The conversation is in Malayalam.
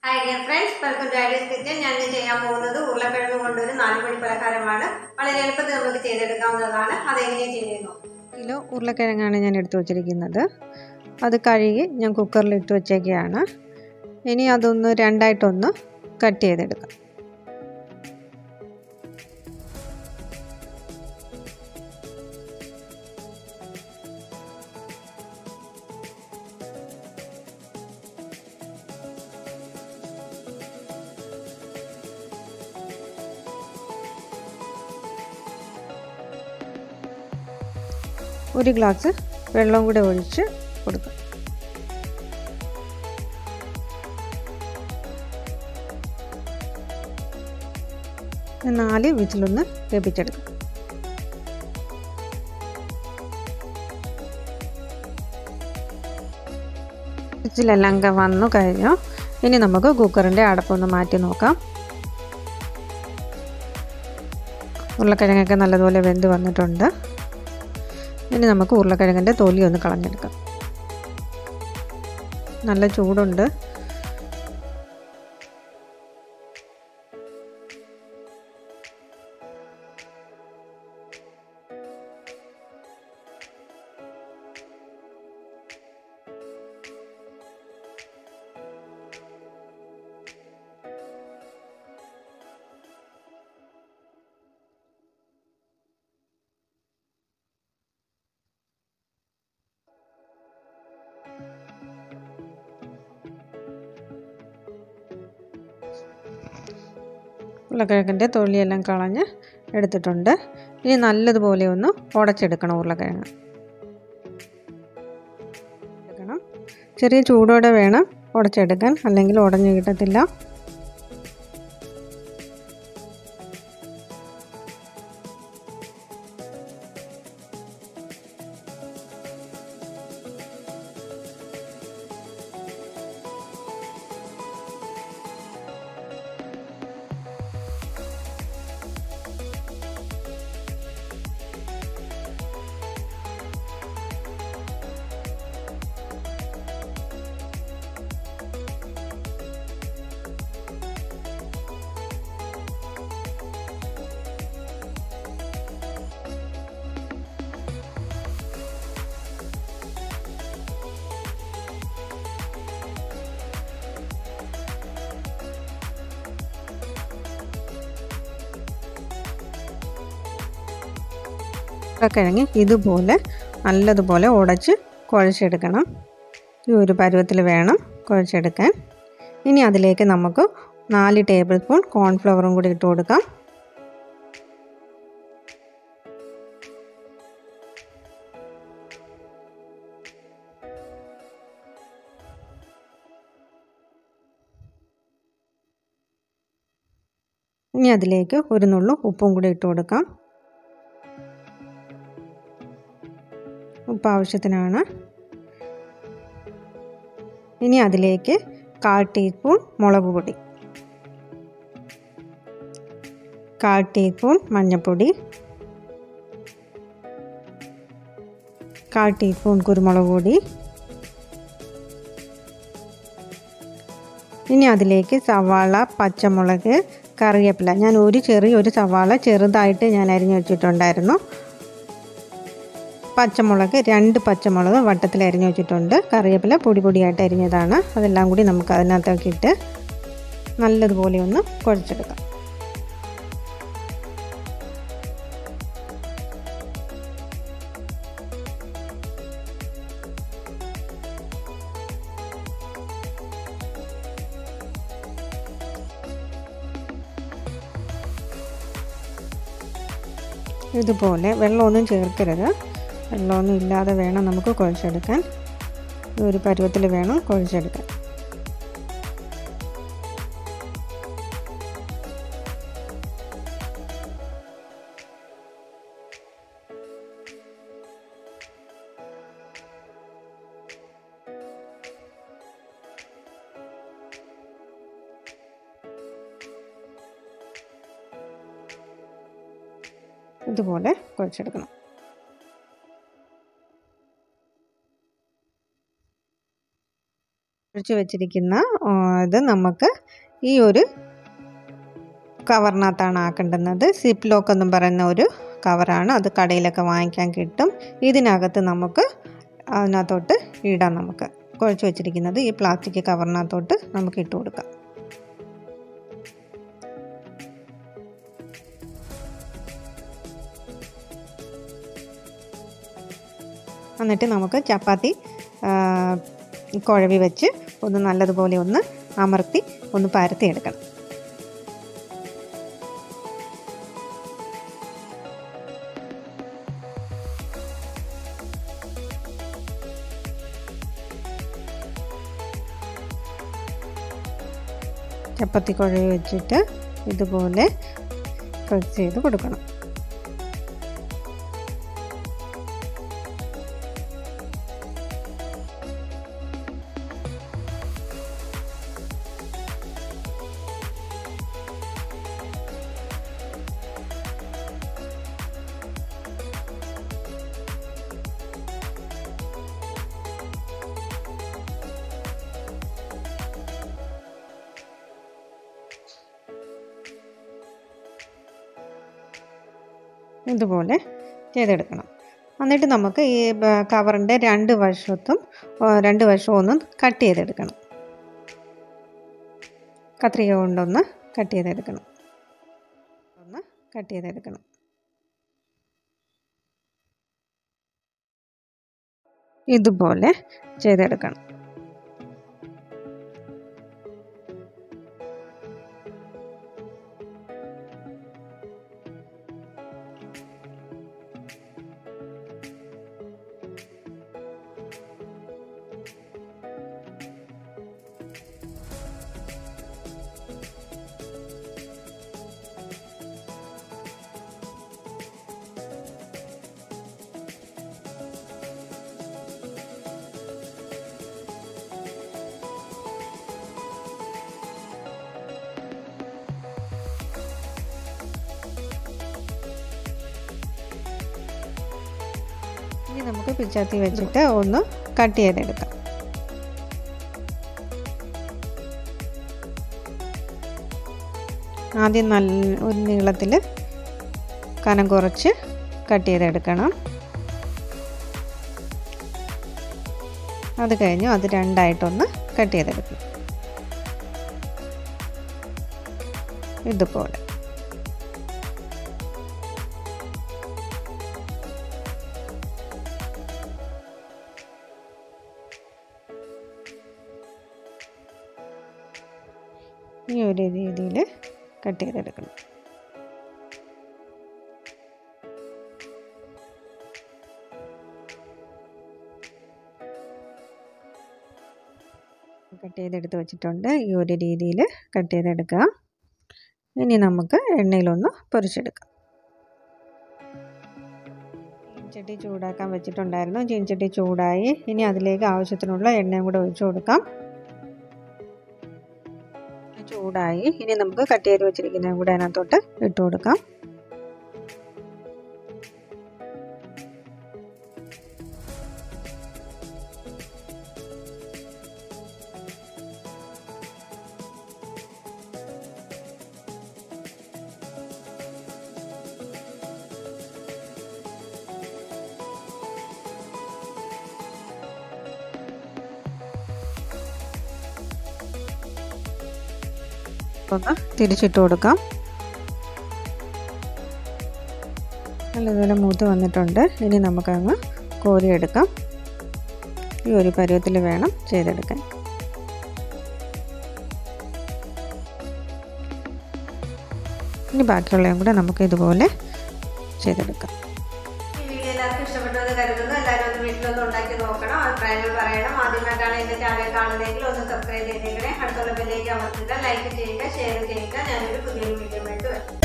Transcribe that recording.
hi dear friends welcome to ideas kitchen ഞാൻ ഇന്ന് ചെയ്യാൻ പോകുന്നത് ഉരുളക്കിഴങ്ങ് കൊണ്ടൊരു നാലുമണി പലഹാരമാണ് വളരെ എളുപ്പത്തിൽ നമുക്ക് ചെയ്തെടുക്കാവുന്നതാണ് അതെങ്ങനെയാണ് ചെയ്യുന്നു കിലോ ഉരുളക്കിഴങ്ങാണ് ഞാൻ എടുത്തു വച്ചിരിക്കുന്നത് അത് കഴുകി ഞാൻ കുക്കറിൽ ഇട്ട് വച്ചേക്കുകയാണ് ഇനി അതൊന്ന് രണ്ടായിട്ടൊന്ന് കട്ട് ചെയ്തെടുക്കാം ഒരു ഗ്ലാസ് വെള്ളം കൂടെ ഒഴിച്ച് കൊടുക്കുക നാല് വിസിലൊന്ന് വേപ്പിച്ചെടുക്കാം വിസിലെല്ലാം വന്നു കഴിഞ്ഞു ഇനി നമുക്ക് കുക്കറിൻ്റെ അടപ്പൊന്ന് മാറ്റി നോക്കാം ഉരുളക്കിഴങ്ങൊക്കെ നല്ലതുപോലെ വെന്ത് വന്നിട്ടുണ്ട് ഇനി നമുക്ക് ഉരുളക്കിഴങ്ങിൻ്റെ തൊലി ഒന്ന് കളഞ്ഞെടുക്കാം നല്ല ചൂടുണ്ട് ഉരുളക്കിഴങ്ങിൻ്റെ തൊലിയെല്ലാം കളഞ്ഞ് എടുത്തിട്ടുണ്ട് ഇനി നല്ലതുപോലെ ഒന്ന് ഉടച്ചെടുക്കണം ഉരുളക്കിഴങ്ങ് എടുക്കണം ചെറിയ ചൂടോടെ വേണം ഉടച്ചെടുക്കാൻ അല്ലെങ്കിൽ ഉടഞ്ഞു കിട്ടത്തില്ല ഉരുളക്കിഴങ്ങ് ഇതുപോലെ നല്ലതുപോലെ ഉടച്ച് കുഴച്ചെടുക്കണം ഈ ഒരു പരുവത്തിൽ വേണം കുഴച്ചെടുക്കാൻ ഇനി അതിലേക്ക് നമുക്ക് നാല് ടേബിൾ സ്പൂൺ കോൺഫ്ലവറും കൂടി ഇട്ട് കൊടുക്കാം ഇനി അതിലേക്ക് ഒരു നുള്ളു ഉപ്പും കൂടി ഇട്ട് കൊടുക്കാം ഉപ്പ് ആവശ്യത്തിനാണ് ഇനി അതിലേക്ക് കാൽ ടീസ്പൂൺ മുളക് പൊടി കാൽ ടീസ്പൂൺ മഞ്ഞൾപ്പൊടി കാൽ ടീസ്പൂൺ കുരുമുളക് പൊടി ഇനി അതിലേക്ക് സവാള പച്ചമുളക് കറിവേപ്പില ഞാൻ ഒരു ചെറിയ ഒരു സവാള ചെറുതായിട്ട് ഞാൻ അരിഞ്ഞു വെച്ചിട്ടുണ്ടായിരുന്നു പച്ചമുളക് രണ്ട് പച്ചമുളക് വട്ടത്തിൽ അരിഞ്ഞു വെച്ചിട്ടുണ്ട് കറിവേപ്പില പൊടി പൊടിയായിട്ട് അരിഞ്ഞതാണ് അതെല്ലാം കൂടി നമുക്ക് അതിനകത്തേക്ക് ഇട്ട് നല്ലതുപോലെ ഒന്ന് കുഴച്ചെടുക്കാം ഇതുപോലെ വെള്ളമൊന്നും ചേർക്കരുത് വെള്ളമൊന്നും ഇല്ലാതെ വേണം നമുക്ക് കുഴച്ചെടുക്കാൻ ഈ ഒരു പരുവത്തിൽ വേണം കുഴച്ചെടുക്കാൻ ഇതുപോലെ കുഴച്ചെടുക്കണം കുഴിച്ച് വെച്ചിരിക്കുന്ന ആ, ഇത് നമുക്ക് ഈ ഒരു കവറിനകത്താണ് ആക്കേണ്ടുന്നത് സിപ്പ് ലോക്ക് എന്നും പറയുന്ന ഒരു കവറാണ് അത് കടയിലൊക്കെ വാങ്ങിക്കാൻ കിട്ടും ഇതിനകത്ത് നമുക്ക് അതിനകത്തോട്ട് ഇടാം നമുക്ക് കുഴച്ച് വെച്ചിരിക്കുന്നത് ഈ പ്ലാസ്റ്റിക് കവറിനകത്തോട്ട് നമുക്ക് ഇട്ട് കൊടുക്കാം എന്നിട്ട് നമുക്ക് ചപ്പാത്തി ആ, കുഴവി വെച്ച് ഒന്ന് നല്ലതുപോലെ ഒന്ന് അമർത്തി ഒന്ന് പരത്തി എടുക്കണം ചപ്പാത്തി കുഴവി വെച്ചിട്ട് ഇതുപോലെ പ്രസ് ചെയ്ത് കൊടുക്കണം ഇതുപോലെ ചെയ്തെടുക്കണം എന്നിട്ട് നമുക്ക് ഈ ബ- കവറിൻ്റെ രണ്ട് വശത്തും ആ, രണ്ട് വശവും ഒന്ന് കട്ട് ചെയ്തെടുക്കണം കത്രിക കൊണ്ടൊന്ന് കട്ട് ചെയ്തെടുക്കണം ഒന്ന് കട്ട് ചെയ്തെടുക്കണം ഇതുപോലെ ചെയ്തെടുക്കണം ഇനി നമുക്ക് പിച്ചാത്തി വെച്ചിട്ട് ഒന്ന് കട്ട് ചെയ്തെടുക്കാം ആദ്യം നല്ല ഒരു നീളത്തിൽ കനം കുറച്ച് കട്ട് ചെയ്തെടുക്കണം അത് കഴിഞ്ഞു അത് രണ്ടായിട്ടൊന്ന് കട്ട് ചെയ്തെടുക്കണം ഇതുപോലെ ഈ ഒരു രീതിയിൽ കട്ട് ചെയ്തെടുക്കണം കട്ട് ചെയ്തെടുത്ത് വെച്ചിട്ടുണ്ട് ഈ ഒരു രീതിയിൽ കട്ട് ചെയ്തെടുക്കുക ഇനി നമുക്ക് എണ്ണയിലൊന്ന് പൊരിച്ചെടുക്കാം ചീൻചട്ടി ചൂടാക്കാൻ വെച്ചിട്ടുണ്ടായിരുന്നു ചീൻചട്ടി ചൂടായി ഇനി അതിലേക്ക് ആവശ്യത്തിനുള്ള എണ്ണയും കൂടെ ഒഴിച്ചു കൊടുക്കാം ചൂടായി ഇനി നമുക്ക് കട്ട് ചെയ്ത് വെച്ചിരിക്കുന്നതും കൂടെ അതിനകത്തോട്ട് ഇട്ട് കൊടുക്കാം ഒന്ന് തിരിച്ചിട്ട് കൊടുക്കാം നല്ലതുപോലെ മൂത്ത് വന്നിട്ടുണ്ട് ഇനി നമുക്കങ്ങ് കോരിയെടുക്കാം ഈ ഒരു പരുവത്തിൽ വേണം ചെയ്തെടുക്കാൻ ഇനി ബാക്കിയുള്ളതും കൂടെ നമുക്ക് ഇതുപോലെ ചെയ്തെടുക്കാം ഈ വീഡിയോ എല്ലാവർക്കും ഇഷ്ടപ്പെട്ടെന്ന് കരുതുന്നു എല്ലാവരും ഒന്ന് വീട്ടിലൊന്ന് ഉണ്ടാക്കി നോക്കണം അഭിപ്രായങ്ങൾ പറയണം ആദ്യമായിട്ടാണ് എന്റെ ചാനൽ കാണുന്നതെങ്കിൽ ഒന്ന് സബ്സ്ക്രൈബ് ചെയ്തേക്കണേ അടുത്തുള്ള ബെല്ലേക്ക് അമർത്തുക ലൈക്ക് ചെയ്യുക ഷെയർ ചെയ്യുക ഞാനൊരു പുതിയൊരു വീഡിയോ ആയിട്ട് വരാം